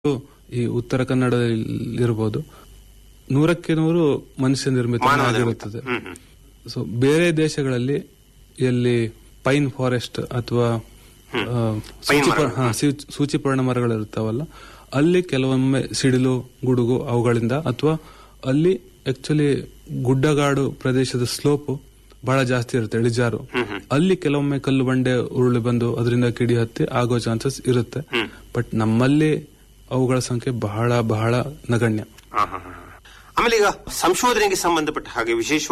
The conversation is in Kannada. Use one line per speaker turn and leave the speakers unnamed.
ಈ ಉತ್ತರ ಕನ್ನಡದಲ್ಲಿರ್ಬೋದು ನೂರಕ್ಕೆ ನೂರು ಮನುಷ್ಯ ನಿರ್ಮಿತ
ಮಾನವ
ಆಗಿರುತ್ತದೆ
ಹ್ಮ್ ಹ್ಮ್
ಸೊ ಬೇರೆ ದೇಶಗಳಲ್ಲಿ ಎಲ್ಲಿ ಪೈನ್ ಫಾರೆಸ್ಟ್ ಅಥವಾ ಆ, ಸೂಚಿಪ- ಹಾ, ಸೂ- ಸೂಚಿಪರ್ಣ ಮರಗಳಿರ್ತಾವಲ್ಲ ಅಲ್ಲಿ ಕೆಲವೊಮ್ಮೆ ಸಿಡಿಲು ಗುಡುಗು ಅವುಗಳಿಂದ ಅಥವಾ ಅಲ್ಲಿ ಆಕ್ಚುಲಿ ಗುಡ್ಡಗಾಡು ಪ್ರದೇಶದ ಸ್ಲೋಪ್ ಬಹಳ ಜಾಸ್ತಿ ಇರುತ್ತೆ ಇಳಿಜಾರು ಅಲ್ಲಿ ಕೆಲವೊಮ್ಮೆ ಕಲ್ಲು ಬಂಡೆ ಉರುಳಿ ಬಂದು ಅದರಿಂದ ಕಿಡಿ ಹತ್ತಿ ಆಗೋ ಚಾನ್ಸಸ್ ಇರುತ್ತೆ ಬಟ್ ನಮ್ಮಲ್ಲಿ ಅವುಗಳ ಸಂಖ್ಯೆ ಬಹಳ ಬಹಳ ನಗಣ್ಯ
ಹಾ, ಹಾ, ಹಾ. ಆಮೇಲೆ ಈಗ ಸಂಶೋಧನೆಗೆ ಸಂಬಂಧಪಟ್ಟ ಹಾಗೆ ವಿಶೇಷ